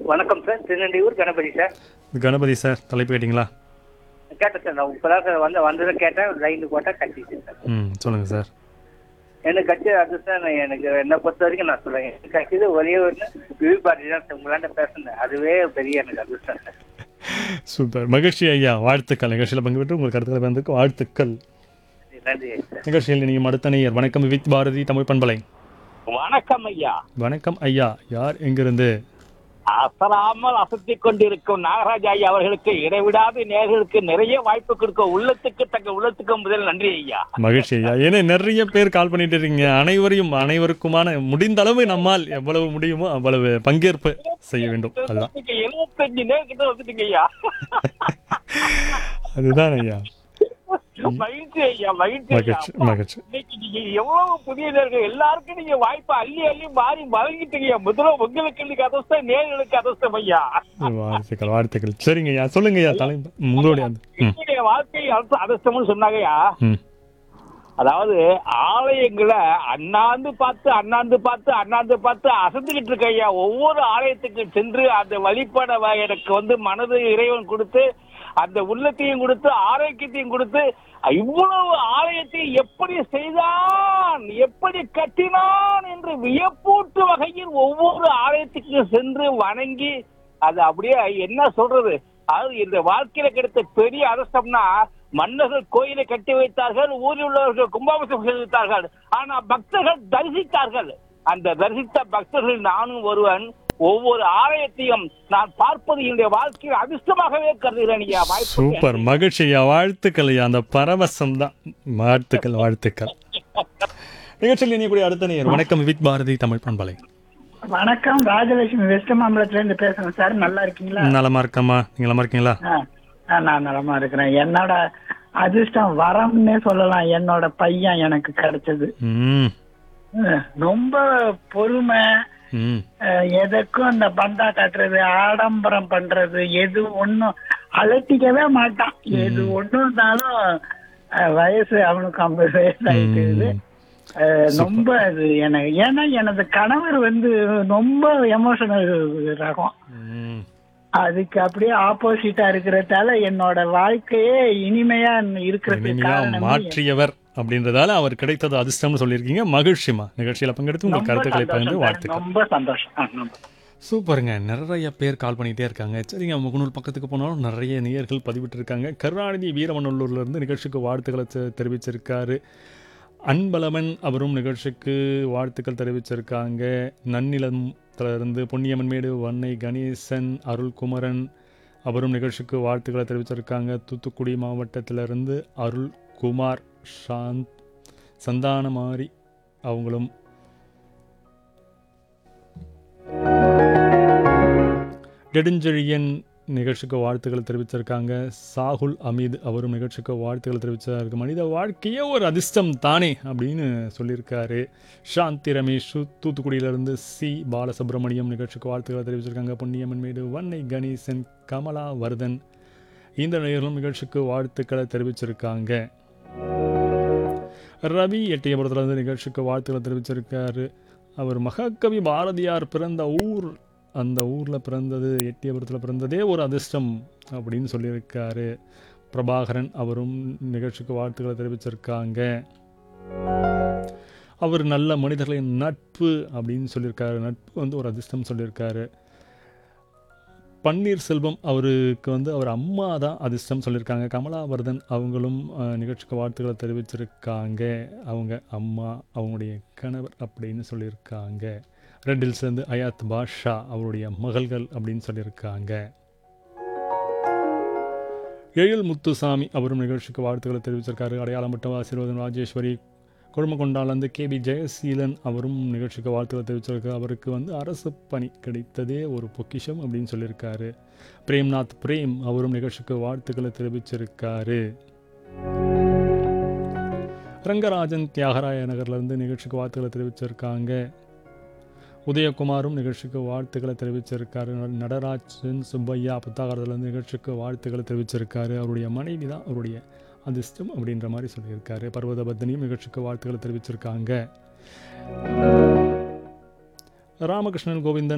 வணக்கம் sir Thirunelvelur Ganapathi sir Ganapathi sir தலைப்பு கேட்டிங்களா கேட்டேன் சார் நான் இப்பதான் சார் வந்து வந்ததை கேட்டேன் லைன் போட்டா கட்டிட்டேன் சார் ம் சொல்லுங்கள் சார் எனக்கு கட்சி அது சார் நான் எனக்கு என்னை பொறுத்த வரைக்கும் நான் சொல்றேன் எனக்கு கட்சிது ஒரே ஒன்று விவி பாரதி தான் சார் உங்களாண்ட பேசுனேன் அதுவே பெரிய எனக்கு அதிர்ஷ்டம் சார் சூப்பர் மகிழ்ச்சி ஐயா வாழ்த்துக்கள் நிகழ்ச்சியில் பங்கு பெற்று உங்கள் கருத்துக்களை பகிர்ந்ததுக்கு வாழ்த்துக்கள் நன்றி சார் நிகழ்ச்சியில் நீங்கள் அடுத்த நேயர் வணக்கம் வித் பாரதி தமிழ் பண்பலை வணக்கம் ஐயா வணக்கம் ஐயா யார் எங்கிருந்து அசராமல் அசத்திக் கொண்டிருக்கும் நாகராஜ் ஐயா அவர்களுக்கு இடைவிடாத நேர்களுக்கு நிறைய வாய்ப்பு கொடுக்க உள்ளத்துக்கு தக்க உள்ளத்துக்கு முதல் நன்றி ஐயா மகிழ்ச்சி ஐயா ஏன்னா நிறைய பேர் கால் பண்ணிட்டு இருக்கீங்க அனைவரையும் அனைவருக்குமான முடிந்த அளவு நம்மால் எவ்வளவு முடியுமோ அவ்வளவு பங்கேற்பு செய்ய வேண்டும் அதுதான் எழுபத்தஞ்சு நேர்கிட்ட வந்துட்டீங்க ஐயா அதுதான் ஐயா மகிழ்ச்சி ஐயா மகிழ்ச்சி ஐயா மகிழ்ச்சி மகிழ்ச்சி இன்னைக்கு நீங்க எவ்வளவு புதிய நேர்கள் எல்லாருக்கும் நீங்க வாய்ப்பு அள்ளி அள்ளி மாறி வழங்கிட்டீங்க முதல்ல உங்களுக்கு இன்னைக்கு அதிர்ஷ்டம் நேர்களுக்கு அதிர்ஷ்டம் ஐயா வாழ்த்துக்கள் வாழ்த்துக்கள் சரிங்க ஐயா சொல்லுங்க ஐயா தலை உங்களுடைய அந்த ம் என்னுடைய வாழ்க்கை அதிர்ஷ்டம் அதிர்ஷ்டம்னு சொன்னாங்கய்யா ம் அதாவது ஆலயங்களை அண்ணாந்து பார்த்து அண்ணாந்து பார்த்து அண்ணாந்து பார்த்து அசந்துகிட்டு இருக்க ஐயா ஒவ்வொரு ஆலயத்துக்கு சென்று அந்த வழிபட வ- எனக்கு வந்து மனது இறைவன் கொடுத்து அந்த உள்ளத்தையும் கொடுத்து ஆரோக்கியத்தையும் கொடுத்து இவ்வளவு ஆலயத்தை எப்படி செய்தான் எப்படி கட்டினான் என்று வியப்பூட்டு வகையில் ஒவ்வொரு ஆலயத்துக்கு சென்று வணங்கி அது அப்படியே என்ன சொல்றது அதாவது இந்த வாழ்க்கையில கிடைத்த பெரிய அதிர்ஷ்டம்னா மன்னர்கள் கோயிலை கட்டி வைத்தார்கள் ஊரில் உள்ளவர்கள் கும்பாபிஷேகம் செய்து வைத்தார்கள் ஆனா பக்தர்கள் தரிசித்தார்கள் அந்த தரிசித்த பக்தர்கள் நானும் ஒருவன் ஒவ்வொரு ஆலயத்தையும் நான் பார்ப்பது என்னுடைய வாழ்க்கையில் அதிர்ஷ்டமாகவே கருதுகிறேன் ஐயா வாய்ப்பு சூப்பர் மகிழ்ச்சி ஐயா வாழ்த்துக்கள் ஐயா அந்த பரவசம் தான் வாழ்த்துக்கள் வாழ்த்துக்கள் நிகழ்ச்சியில் இனியக்கூடிய அடுத்த நேயர் வணக்கம் வித் பாரதி தமிழ் பண்பலை வணக்கம் ராஜலட்சுமி வெஸ்ட் மாம்பலத்துல இருந்து பேசுறேன் சார் நல்லா இருக்கீங்களா நலமா இருக்கம்மா நீங்க நலமா இருக்கீங்களா ஆ, ஆ, நான் நலமா இருக்கிறேன் என்னோட அதிர்ஷ்டம் வரம்னே சொல்லலாம் என்னோட பையன் எனக்கு கிடைச்சது ம் அஹ், ரொம்ப பொறுமை ம் அஹ், எதற்கும் இந்த பந்தா காட்டுறது ஆடம்பரம் பண்றது எது ஒண்ணும் அலட்டிக்கவே மாட்டான் எது ஒண்ணும் இருந்தாலும் அஹ், வயசு அவனுக்கு ஐம்பது வயசு ஆயிட்டு ம். அஹ், ரொம்ப அது எனக்கு ஏன்னா எனது கணவர் வந்து ரொம்ப எமோஷனல் ரகம் ம். அதுக்கு அப்படியே ஆப்போசிட்டா இருக்கிறதால என்னோட வாழ்க்கையே இனிமையா இருக்கிறதுக்கு இனிமையா காரணமே மாற்றியவர் அப்படின்றதால அவர் கிடைத்தது அதிர்ஷ்டம்னு சொல்லியிருக்கீங்க மகிழ்ச்சிமா நிகழ்ச்சியில பங்கெடுத்து உங்கள் ரொம்ப கருத்துக்களை பகிர்ந்து சந்தோஷம் சார். வாழ்த்துக்கள் ரொம்ப சந்தோஷம் ஆ, ரொம்ப. சூப்பருங்க நிறைய பேர் கால் பண்ணிகிட்டே இருக்காங்க சரிங்க முகநூல் பக்கத்துக்கு போனாலும் நிறைய நேயர்கள் பதிவிட்டு இருக்காங்க கருணாநிதி வீரமநல்லூர்ல இருந்து நிகழ்ச்சிக்கு வாழ்த்துக்களை தெ- தெரிவிச்சிருக்காரு அன்பலவன் அவரும் நிகழ்ச்சிக்கு வாழ்த்துக்கள் தெரிவிச்சிருக்காங்க நன்னிலத்துல இருந்து பொன்னியம்மன்மேடு வன்னை கணேசன் அருள்குமரன் அவரும் நிகழ்ச்சிக்கு வாழ்த்துக்களை தெரிவிச்சிருக்காங்க தூத்துக்குடி மாவட்டத்திலிருந்து அருள்குமார் சாந்த் சந்தானமாரி அவங்களும் நெடுஞ்செழியன் நிகழ்ச்சிக்கு வாழ்த்துக்கள் தெரிவிச்சிருக்காங்க சாகுல் அமீத் அவரும் நிகழ்ச்சிக்கு வாழ்த்துக்கள் தெரிவிச்சிருக்காரு மனித வாழ்க்கையே ஒரு அதிர்ஷ்டம் தானே அப்படின்னு சொல்லியிருக்காரு சாந்தி ரமேஷ் தூத்துக்குடியிலிருந்து சி பாலசுப்ரமணியம் நிகழ்ச்சிக்கு வாழ்த்துக்களை தெரிவிச்சிருக்காங்க பொன்னியம்மன் மீது வன்னை கணேசன் கமலா வர்தன் இந்த நேயர்களும் நிகழ்ச்சிக்கு வாழ்த்துக்களை தெரிவிச்சிருக்காங்க ரவி எட்டயபுரத்துலேருந்து நிகழ்ச்சிக்கு வாழ்த்துக்களை தெரிவிச்சிருக்காரு அவர் மகாகவி பாரதியார் பிறந்த ஊர் அந்த ஊரில் பிறந்தது எட்டியபுரத்தில் பிறந்ததே ஒரு அதிர்ஷ்டம் அப்படின்னு சொல்லியிருக்காரு பிரபாகரன் அவரும் நிகழ்ச்சிக்கு வாழ்த்துக்களை தெரிவிச்சிருக்காங்க அவர் நல்ல மனிதர்களின் நட்பு அப்படின்னு சொல்லியிருக்காரு நட்பு வந்து ஒரு அதிர்ஷ்டம் சொல்லியிருக்காரு பன்னீர்செல்வம் அவருக்கு வந்து அவர் அம்மா தான் அதிர்ஷ்டம் சொல்லியிருக்காங்க கமலாவர்தன் அவங்களும் அஹ், நிகழ்ச்சிக்கு வாழ்த்துக்களை தெரிவிச்சிருக்காங்க அவங்க அம்மா அவங்களுடைய கணவர் அப்படின்னு சொல்லியிருக்காங்க ரெட்டில் சேர்ந்து அயாத் பாஷா அவருடைய மகள்கள் அப்படின்னு சொல்லியிருக்காங்க எழில் முத்துசாமி அவரும் நிகழ்ச்சிக்கு வாழ்த்துக்களை தெரிவிச்சிருக்காரு அடையாளம் மட்டும் ஆசீர்வாதம் ராஜேஸ்வரி குடும்பகொண்டாலேருந்து கே பி ஜெயசீலன் அவரும் நிகழ்ச்சிக்கு வாழ்த்துக்களை தெரிவிச்சிருக்காரு அவருக்கு வந்து அரசு பணி கிடைத்ததே ஒரு பொக்கிஷம் அப்படின்னு சொல்லியிருக்காரு பிரேம்நாத் பிரேம் அவரும் நிகழ்ச்சிக்கு வாழ்த்துக்களை தெரிவிச்சிருக்காரு ரங்கராஜன் தியாகராய நகர்லேருந்து நிகழ்ச்சிக்கு வாழ்த்துக்களை தெரிவிச்சிருக்காங்க உதயகுமாரும் நிகழ்ச்சிக்கு வாழ்த்துக்களை தெரிவிச்சிருக்காரு ந- நடராஜன் சுப்பையா புத்தாகரத்துலேருந்து நிகழ்ச்சிக்கு வாழ்த்துக்களை தெரிவிச்சிருக்காரு அவருடைய மனைவி தான் அவருடைய அதிர்ஷ்டம் அப்படின்ற மாதிரி சொல்லியிருக்காரு பர்வதபத்தினியும் நிகழ்ச்சிக்கு வாழ்த்துக்களை தெரிவிச்சிருக்காங்க ராமகிருஷ்ணன் கோவிந்தன்